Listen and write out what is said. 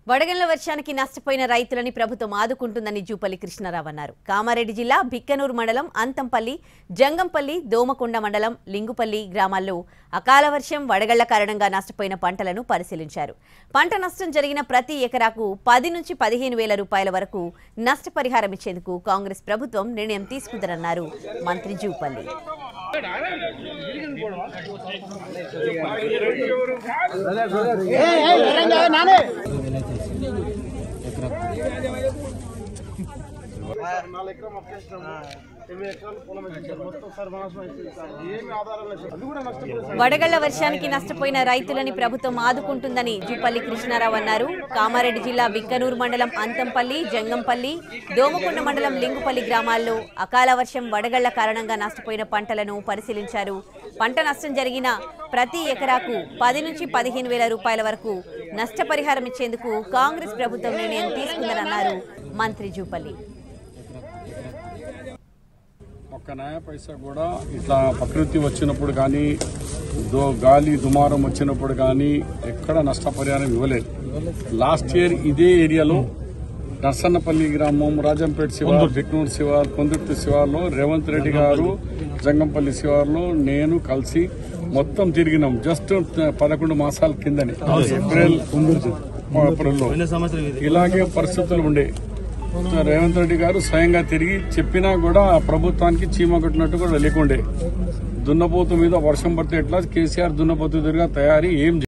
వడగండ్ల వర్షానికి నష్టపోయిన రైతులని ప్రభుత్వం ఆదుకుంటుందని జూపల్లి కృష్ణారావు అన్నారు కామారెడ్డి జిల్లా బిక్కనూరు మండలం అంతంపల్లి జంగంపల్లి దోమకొండ మండలం లింగుపల్లి గ్రామాల్లో అకాల వర్షం వడగళ్ల కారణంగా నష్టపోయిన పంటలను పరిశీలించారు పంట నష్టం జరిగిన ప్రతి ఎకరాకు పది నుంచి పదిహేను వేల రూపాయల వరకు నష్టపరిహారం ఇచ్చేందుకు కాంగ్రెస్ ప్రభుత్వం నిర్ణయం తీసుకుందన్నారు మంత్రి జూపల్లి నాలుగు ఎకరం అప్పేసినాము ఎనిమిది ఎకరాలు పొలం వేసేసారు మొత్తం సర్వనాశనం అయిపోయింది సార్ ఏమి ఆధారం లేదు అది కూడా నష్టపోయింది సార్ వడగళ్ల వర్షానికి నష్టపోయిన రైతులని ప్రభుత్వం ఆదుకుంటుందని జూపల్లి కృష్ణారావు అన్నారు కామారెడ్డి జిల్లా బిక్కనూరు మండలం అంతంపల్లి జంగంపల్లి దోమకొండ మండలం లింగుపల్లి గ్రామాల్లో అకాల వర్షం వడగళ్ల కారణంగా నష్టపోయిన పంటలను పరిశీలించారు పంట నష్టం జరిగిన ప్రతి ఎకరాకు పది నుంచి పదిహేను వేల రూపాయల వరకు నష్టపరిహారం ఇచ్చేందుకు కాంగ్రెస్ ప్రభుత్వం నిర్ణయం తీసుకుందని అన్నారు మంత్రి జూపల్లి ఒక్క న్యాయ పైసా కూడా ఇట్లా ప్రకృతి వచ్చినప్పుడు కానీ దో గాలి దుమారం వచ్చినప్పుడు కానీ ఎక్కడ నష్టపరిహారం ఇవ్వలేదు లాస్ట్ ఇయర్ ఇదే ఏరియాలో నర్సన్నపల్లి గ్రామం రాజంపేట శివార్ బిక్నూరు శివార్ కొందుర్తి శివార్లో రేవంత్ రెడ్డి గారు జంగంపల్లి శివార్లో నేను కలిసి మొత్తం తిరిగినాం జస్ట్ పదకొండు మాసాల కిందని ఏప్రిల్ ఏప్రిల్లో ఇలాగే పరిస్థితులు ఉండే రేవంత్ రెడ్డి గారు స్వయంగా తిరిగి చెప్పినా కూడా ఆ ప్రభుత్వానికి చీమ కొట్టినట్టు కూడా లేకుండే దున్నపోతు మీద వర్షం పడితే ఎట్లా కేసీఆర్ దున్నపోతు తిరిగా తయారీ ఏం